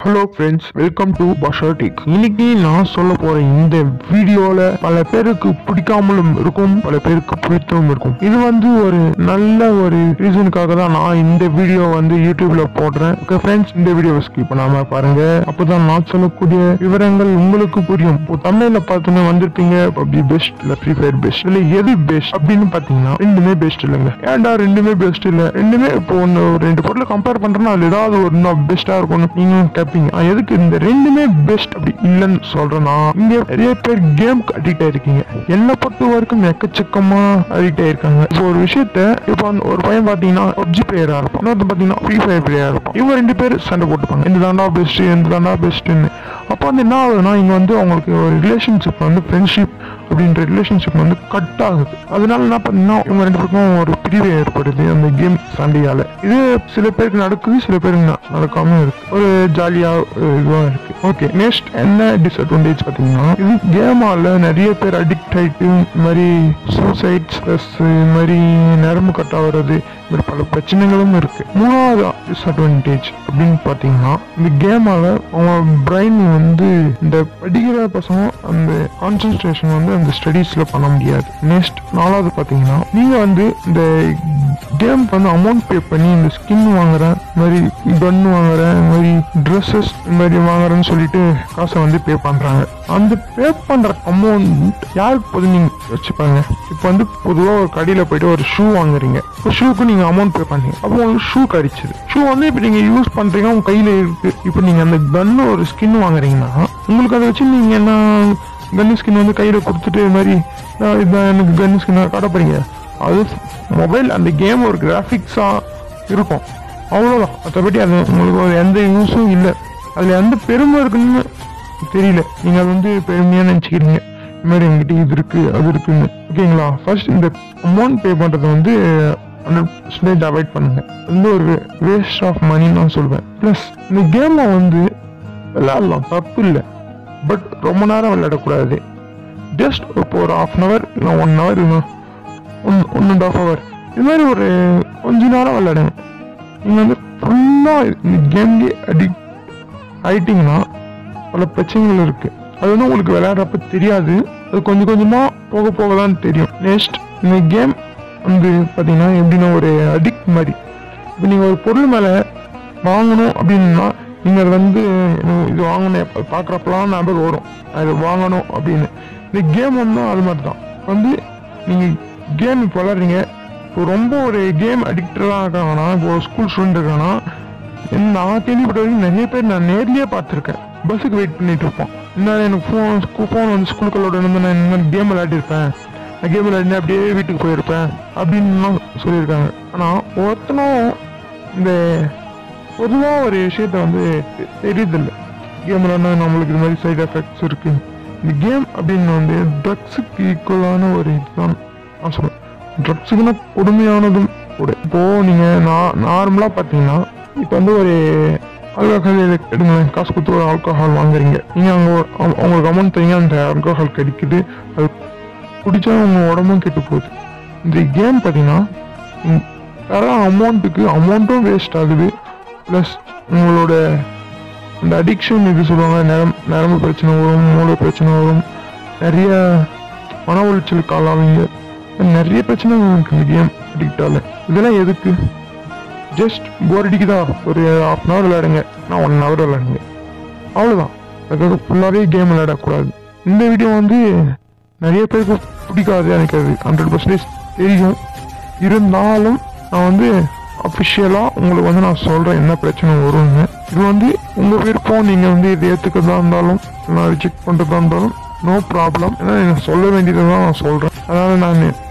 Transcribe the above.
hello friends welcome to பஷாட்டிக் இன்னைக்கு நான் சொல்ல போற இந்த வீடியோல பல பேருக்கு பிடிக்காமலும் இருக்கும் பல பேருக்கு பிடித்தும் இருக்கும் இது வந்து ஒரு நல்ல ஒரு ரீசனுக்காக தான் நான் இந்த வீடியோ வந்து யூடியூப்ல போடுறேன் ஓகே ஃப்ரெண்ட்ஸ் இந்த வீடியோவை ஸ்கிப் பண்ணாம பாருங்க அப்பதான் நான் சொல்லக்கூடிய விவரங்கள் உங்களுக்கு புரியும் இப்போ தமிழ்ல பார்த்துன்னு வந்திருப்பீங்க பப்ஜி பெஸ்ட் இல்ல ஃப்ரீ ஃபயர் பெஸ்ட் இல்ல எது பெஸ்ட் அப்படின்னு பாத்தீங்கன்னா ரெண்டுமே பெஸ்ட் இல்லைங்க ஏன்டா ரெண்டுமே பெஸ்ட் இல்ல ரெண்டுமே இப்போ ஒன்னு ஒரு ரெண்டு பொருளை கம்பேர் பண்றேன்னா அதுல ஏதாவது ஒரு இன்னும் பெஸ்டா இருக்கும்னு நீங்க கேட்பீங்க நான் எதுக்கு இந்த ரெண்டுமே பெஸ்ட் அப்படி இல்லைன்னு சொல்றேன்னா இங்க நிறைய பேர் கேம் அடிக்ட் ஆயிருக்கீங்க என்னை பொறுத்த வரைக்கும் எக்கச்சக்கமா அடிக்ட் ஆயிருக்காங்க இப்போ ஒரு விஷயத்த இப்போ அந்த ஒரு பையன் பாத்தீங்கன்னா பப்ஜி பிளேயரா இருப்பான் இன்னொருத்தன் பாத்தீங்கன்னா ஃப்ரீ ஃபயர் பிளேயரா இருப்பான் இவங்க ரெண்டு பேர் சண்டை போட்டுப்பாங்க இந்த தாண்டா பெஸ்ட் இந்த தாண்டா பெஸ்ட்னு அப்போ வந்து என்ன ஆகுதுன்னா இங்க வந்து அவங்களுக்கு ஒரு ரிலேஷன்ஷிப் வந்து ஃப்ரெண்ட்ஷிப் அப்படின்ற ரிலேஷன்ஷிப் வந்து கட் ஆகுது அதனால என்ன பண்ணா இவங்க ரெண்டு பேருக்கும் ஒரு பிரிவு ஏற்படுது அந்த கேம் சண்டையால இது சில பேருக்கு நடக்குது சில பேருக்கு ந- நடக்காம இருக்கு ஒரு ஜாலியா இதுவா இருக்கு ஓகே நெக்ஸ்ட் என்ன டிஸ்அட்வான்டேஜ் பாத்தீங்கன்னா இது கேமால நிறைய பேர் அடிக்ட் ஆயிட்டு இந்த மாதிரி சூசைட்ஸ் ப்ளஸ் இது மாதிரி நரம்பு கட் ஆகுறது இந்த மாதிரி பல பிரச்சனைகளும் இருக்கு மூணாவது டிஸ்அட்வான்டேஜ் அப்படின்னு பாத்தீங்கன்னா இந்த கேமால அவங்க பிரெயின் வந்து இந்த படிக்கிற பசங்க அந்த கான்சென்ட்ரேஷன் வந்து அந்த ஸ்டடீஸ்ல பண்ண முடியாது நெக்ஸ்ட் நாலாவது பாத்தீங்கன்னா நீங்க வந்து இந்த கேம்க்கு வந்து அமௌண்ட் பே பண்ணி இந்த ஸ்கின் வாங்குறேன் இந்த மாதிரி கன் வாங்குறேன் இந்த மாதிரி ட்ரெஸ்ஸஸ் இந்த மாதிரி வாங்குறேன்னு சொல்லிட்டு காசை வந்து பே பண்றாங்க அந்த பே பண்ற அமௌண்ட் யாருக்கு போது நீங்க வச்சுப்பாங்க இப்போ வந்து பொதுவா ஒரு கடையில போயிட்டு ஒரு ஷூ வாங்குறீங்க ஒரு ஷூக்கு நீங்க அமௌண்ட் பே பண்ணீங்க அப்போ உங்களுக்கு ஷூ கிடைச்சது ஷூ வந்து இப்போ நீங்க யூஸ் பண்றீங்க உங்க கையில இருக்கு இப்போ நீங்க அந்த கன்னு ஒரு ஸ்கின் வாங்குறீங்கன்னா உங்களுக்கு அதை வச்சு நீங்க என்ன கன்னு ஸ்கின் வந்து கையில கொடுத்துட்டு இது மாதிரி "ஆஹ் இதான் எனக்கு கன்னு ஸ்கின் காட்டப்படுறீங்க அது மொபைல் அந்த கேம் ஒரு கிராஃபிக்ஸா இருக்கும் அவ்வளோதான் மற்றபடி அது உங்களுக்கு ஒரு எந்த யூஸும் இல்லை அதுல எந்த பெருமை இருக்குன்னு தெரியல நீங்க அது வந்து பெருமையா நினைச்சுக்கிறீங்க இந்த மாதிரி என்கிட்ட இது இருக்கு அது இருக்குன்னு ஓகேங்களா ஃபர்ஸ்ட் இந்த அமௌண்ட் பே பண்றதை வந்து ஹண்ட்ரட் பர்சன்டேஜ் அவாய்ட் பண்ணுங்க இது வந்து ஒரு வேஸ்ட் ஆஃப் மணின்னு நான் சொல்வேன் ப்ளஸ் இந்த கேமை வந்து விளையாடலாம் தப்பு இல்லை பட் ரொம்ப நேரம் விளையாடக்கூடாது ஜஸ்ட் இப்போ ஒரு ஹாஃப் அன் ஹவர் இல்லை ஒன் ஹவர் இல்லை one one and half hour இது மாதிரி ஒரு கொஞ்ச நேரம் விளையாடுங்க நீங்கள் வந்து ஃபுல்லாக இந்த கேம்லேயே அடிக்ட் ஆயிட்டீங்கன்னா பல பிரச்சனைகள் இருக்கு அது வந்து உங்களுக்கு விளையாடுறப்ப தெரியாது அது கொஞ்சம் கொஞ்சமாக போக போக தான் தெரியும் நெக்ஸ்ட் இந்த கேம் வந்து பார்த்தீங்கன்னா எப்படின்னா ஒரு அடிக்ட் மாதிரி இப்போ நீங்கள் ஒரு பொருள் மேலே வாங்கணும் அப்படின்னா நீங்கள் அது வந்து எனக்கு இது வாங்கணும் எப்போ பார்க்குறப்பலாம் ஞாபகம் வரும் நான் இது வாங்கணும் அப்படின்னு இந்த கேம் வந்து அது மாதிரி தான் வந்து நீங்கள் கேம் இப்போ விளாட்றீங்க இப்போ ரொம்ப ஒரு கேம் அடிக்டடாக இருக்காங்கன்னா இப்போ ஒரு ஸ்கூல் ஸ்டூடெண்ட் இருக்காங்கன்னா என்ன- நான் கேள்விப்பட்ட வரைக்கும் நிறைய பேர் நான் நேர்லயே பார்த்துருக்கேன் பஸ்ஸுக்கு வெயிட் பண்ணிட்டு இருப்போம் என்ன எனக்கு ஃபோன் ஃபோன் வந்து ஸ்கூலுக்குள்ளோட இருந்து நான் இந்த கேம் விளையாடிருப்பேன் நான் கேம் விளையாடி அப்படியே வீட்டுக்கு போயிருப்பேன் அப்படின்னு சொல்லியிருக்காங்க ஆனால் ஒருத்தனும் இந்த பொதுவாக ஒரு விஷயத்த வந்து தெ- தெரியுதில்ல கேம் விளையாடினா நம்மளுக்கு இது மாதிரி சைடு எஃபெக்ட்ஸ் இருக்கு இந்த கேம் அப்படின்னு வந்து ட்ரக்ஸுக்கு ஈக்குவலான ஒரு இதுதான் நான் சொல்லுவேன் ட்ரக்ஸுக்குன்னா கொடுமையானதும் கூட இப்போ நீங்க நார்மலா பாத்தீங்கன்னா இப்போ வந்து ஒரு ஆல்கஹால் எடுங்களேன் காசு கொடுத்து ஒரு ஆல்கஹால் வாங்குறீங்க நீங்க அங்க ஒரு- அவங்க- அவங்களுக்கு அமௌண்ட் தரீங்க அந்த ஆல்கஹால் கிடைக்குது அது குடிச்சா உங்க உடம்பும் கெட்டு போகுது இந்த கேம் பாத்தீங்கன்னா ம், தர அமௌண்ட்டுக்கு அமௌண்ட்டும் வேஸ்ட் ஆகுது ப்ளஸ் உங்களோட அந்த அடிக்ஷன் இது சொல்லுவாங்க நரம் நரம்பு பிரச்சனை வரும் மூளை பிரச்சனை வரும் நிறைய மன உளைச்சலுக்கு ஆளாவீங்க நிறைய பிரச்சனை இருக்கு இந்த கேம் அடிக்டால இதெல்லாம் எதுக்கு ஜஸ்ட் போர் அடிக்குதா ஒரு ஹாஃப் அன் ஹவர் விளையாடுங்க நான் ஒன் ஹவர் விளையாடுங்க அவ்வளோதான் அதுக்காக ஃபுல்லாகவே கேம் விளையாடக்கூடாது இந்த வீடியோ வந்து நிறைய பேருக்கு பிடிக்காது எனக்கு அது ஹண்ட்ரட் பர்சன்டேஜ் தெரியும் இருந்தாலும் நான் வந்து அஃபிஷியலாக உங்களுக்கு வந்து நான் சொல்கிறேன் என்ன பிரச்சனை வரும்னு இது வந்து உங்கள் விருப்பம் நீங்கள் வந்து இது ஏற்றுக்கிறதா இருந்தாலும் நான் ரிஜெக்ட் பண்ணுறதா இருந்தாலும் நோ ப்ராப்ளம் ஏன்னா எனக்கு சொல்ல வேண்டியதை தான் நான் சொல்கிறேன் அதனால் நான்